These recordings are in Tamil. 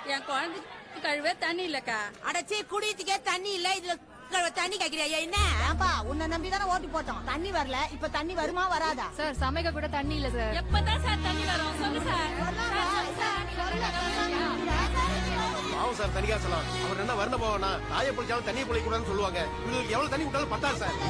என் குழந்தை கழுவே தண்ணி இல்லக்கா அடச்சி குடியத்துக்கே தண்ணி இல்ல இதுல க- தண்ணி கேக்குறியா என்ன ஏன்பா உன்னை நம்பி தானே ஓட்டு போட்டோம் தண்ணி வரல இப்ப தண்ணி வருமா வராதா சார் சமைக்க கூட தண்ணி இல்ல சார் எப்பதான் சார் தண்ணி வரும் சொல்லு சார் பாவம் சார் தனிகாசலம் அவர் என்ன வரண போவானா தாயை பிடிச்சாலும் தண்ணியை பிடிக்க கூடாதுன்னு சொல்லுவாங்க இவங்களுக்கு எவ்வளவு தண்ணி விட்டாலும் பத்தாது சார்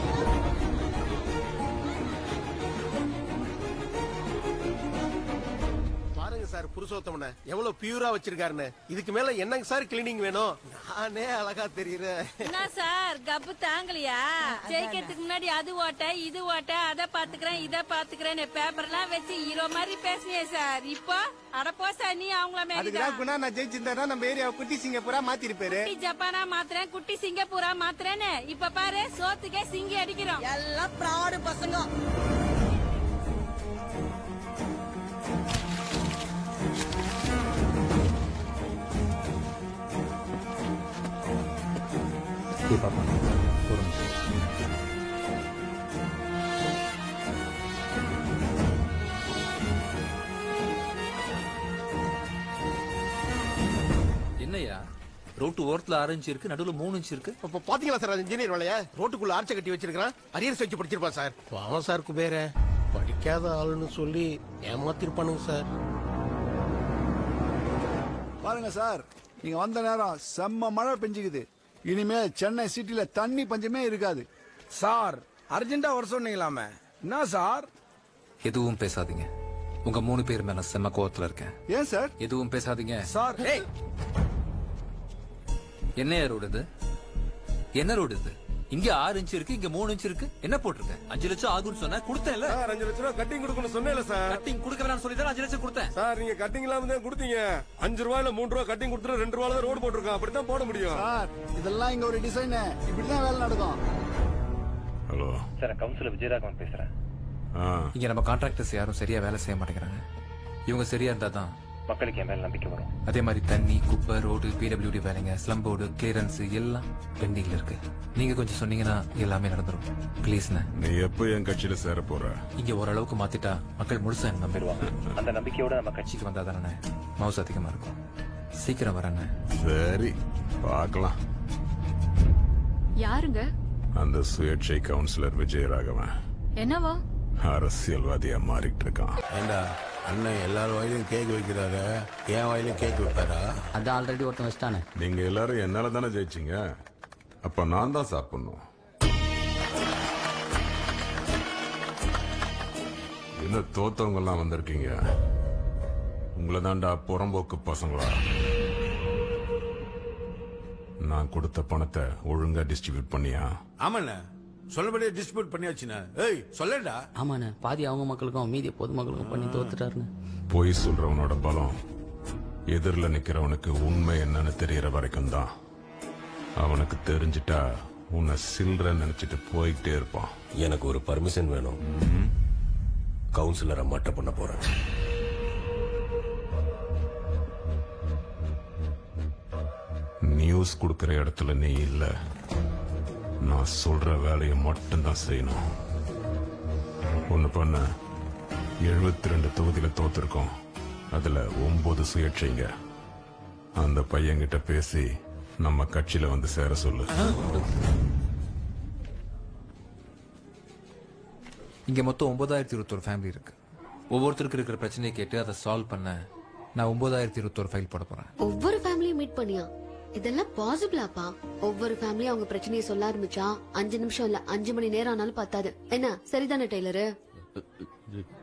பாருங்க சார் புருஷோத்தமனை எவ்வளவு பியூரா வச்சிருக்காருன்னு இதுக்கு மேல என்னங்க சார் கிளீனிங் வேணும் நானே அழகா தெரியுறேன் என்ன சார் கப்பு தாங்கலையா ஜெயிக்கிறதுக்கு முன்னாடி அது ஓட்ட இது ஓட்ட அத பாத்துக்கிறேன் இத பாத்துக்கிறேன் பேப்பர்லாம் வச்சு ஹீரோ மாதிரி பேசுனியே சார் இப்போ அடப்போ சார் நீ அவங்கள மாதிரி அதுக்குதான் குணா நான் ஜெயிச்சிருந்தா நம்ம ஏரியா குட்டி சிங்கப்பூரா மாத்தி இருப்பாரு குட்டி ஜப்பானா மாத்துறேன் குட்டி சிங்கப்பூரா மாத்துறேன்னு இப்ப பாரு சோத்துக்கே சிங்கி அடிக்கிறோம் எல்லாம் ப்ராடு பசங்க என்னய்யா ரோட்டு ஓரத்துல ஆறு இன்ச் இருக்கு நடுவுல மூணு இன்ச் இருக்கு இப்ப பாத்தீங்களா சார் இன்ஜினியர் வேலைய ரோட்டுக்குள்ள ஆர்ச்ச கட்டி வச்சிருக்கான் அரியர்ஸ் வச்சு படிச்சிருப்பான் சார் பாவம் சார் குபேர படிக்காத ஆளுன்னு சொல்லி ஏமாத்திருப்பானுங்க சார் பாருங்க சார் நீங்க வந்த நேரம் செம்ம மழை பெஞ்சுக்குது இனிமே சென்னை சிட்டில தண்ணி பஞ்சமே இருக்காது சார் அர்ஜென்ட்டா வர சொன்னீங்களாமே என்ன சார் எதுவும் பேசாதீங்க உங்க மூணு பேர் மேல செம்ம கோவத்துல இருக்கேன் ஏன் சார் எதுவும் பேசாதீங்க சார் ஏய் என்ன ரோடு இது என்ன ரோடு இது இங்க ஆறு இன்ச் இருக்கு இங்க மூணு இன்ச் இருக்கு என்ன போட்டிருக்க அஞ்சு லட்சம் ஆகும்னு சொன்ன கொடுத்தேன்ல சார் அஞ்சு லட்ச ரூபா கட்டிங் கொடுக்கணும் சொன்னேன்ல சார் கட்டிங் கொடுக்க வேணாம்னு சொல்லி தான் அஞ்சு லட்சம் கொடுத்தேன் சார் நீங்க கட்டிங் இல்லாம தான் கொடுத்தீங்க அஞ்சு ரூபாயில மூணு ரூபா கட்டிங் கொடுத்துட்டு ரெண்டு ரூபாயில தான் ரோடு போட்டிருக்கோம் அப்படித்தான் போட முடியும் சார் இதெல்லாம் இங்க ஒரு டிசைன் இப்படிதான் வேலை நடக்கும் ஹலோ சார் கவுன்சிலர் விஜயராகவன் பேசுறேன் ஆ இங்க நம்ம கான்ட்ராக்டர்ஸ் யாரும் சரியா வேலை செய்ய மாட்டேங்கிறாங்க இவங்க சரியா இருந்தா தான் மக்களுக்கு என் மேல நம்பிக்கை வரும் அதே மாதிரி தண்ணி குப்பை ரோடு பிடபிள்யூடி வேலைங்க ஸ்லம் போர்டு கிளியரன்ஸ் எல்லாம் பெண்டிங்ல இருக்கு நீங்க கொஞ்சம் சொன்னீங்கன்னா எல்லாமே நடந்துரும் ப்ளீஸ்ண்ணே நீ எப்போ என் கட்சியில சேர போற இங்க ஓரளவுக்கு மாத்திட்டா மக்கள் முழுசா என்ன நம்பிடுவாங்க அந்த நம்பிக்கையோட நம்ம கட்சிக்கு வந்தா தானே மவுஸ் அதிகமா இருக்கும் சீக்கிரம் வரேண்ணே சரி பார்க்கலாம் யாருங்க அந்த சுயேட்சை கவுன்சிலர் விஜயராகவன் என்னவா அரசியல்வாதியா மாறிட்டு இருக்கான் ஏண்டா அண்ணன் எல்லார் வாயிலையும் கேக் வைக்கிறாரு என் வாயிலையும் கேக் வைப்பாரா அதான் ஆல்ரெடி ஒருத்தன் வச்சிட்டானே நீங்க எல்லாரும் என்னால தானே ஜெயிச்சீங்க அப்ப நான் தான் சாப்பிடணும் என்ன தோத்தவங்க எல்லாம் வந்திருக்கீங்க உங்களை தாண்டா புறம்போக்கு பசங்களா நான் கொடுத்த பணத்தை ஒழுங்கா டிஸ்ட்ரிபியூட் பண்ணியா ஆமாண்ண சொல்லபடியே டிஸ்ட்ரிபியூட் பண்ணியாச்சுண்ணே ஏய் சொல்லடா ஆமாண்ணே பாதி அவங்க மக்களுக்கும் மீதி பொதுமக்களுக்கும் பண்ணி தோத்துட்டாருன்னு பொய் சொல்றவனோட பலம் எதிரில் நிக்கிறவனுக்கு உண்மை என்னன்னு தெரியற வரைக்கும் தான் அவனுக்கு தெரிஞ்சிட்டா உன்னை சில்ற நினைச்சிட்டு போயிட்டே இருப்பான் எனக்கு ஒரு பர்மிஷன் வேணும் கவுன்சிலரை மட்ட பண்ண போறேன் நியூஸ் கொடுக்கிற இடத்துல நீ இல்ல நான் சொல்ற வேலையை மட்டும்தான் செய்யணும் ஒண்ணு பண்ண எழுபத்தி ரெண்டு தொகுதியில தோத்திருக்கோம் அதுல ஒன்பது சுயேட்சைங்க அந்த பையன்கிட்ட பேசி நம்ம கட்சியில வந்து சேர சொல்லு இங்க மொத்தம் ஒன்பதாயிரத்தி இருபத்தொரு ஃபேமிலி இருக்கு ஒவ்வொருத்தருக்கு இருக்கிற பிரச்சனையை கேட்டு அதை சால்வ் பண்ண நான் ஒன்பதாயிரத்தி இருபத்தொரு ஃபைல் போட போறேன் ஒவ்வொரு ஃபேமிலியும் மீட் பண்ணியா இதெல்லாம் பாசிபிளாப்பா ஒவ்வொரு ஃபேமிலியும் அவங்க பிரச்சனையை சொல்ல ஆரம்பிச்சா அஞ்சு நிமிஷம் இல்ல அஞ்சு மணி நேரம் ஆனாலும் பத்தாது என்ன சரிதானே டெய்லரு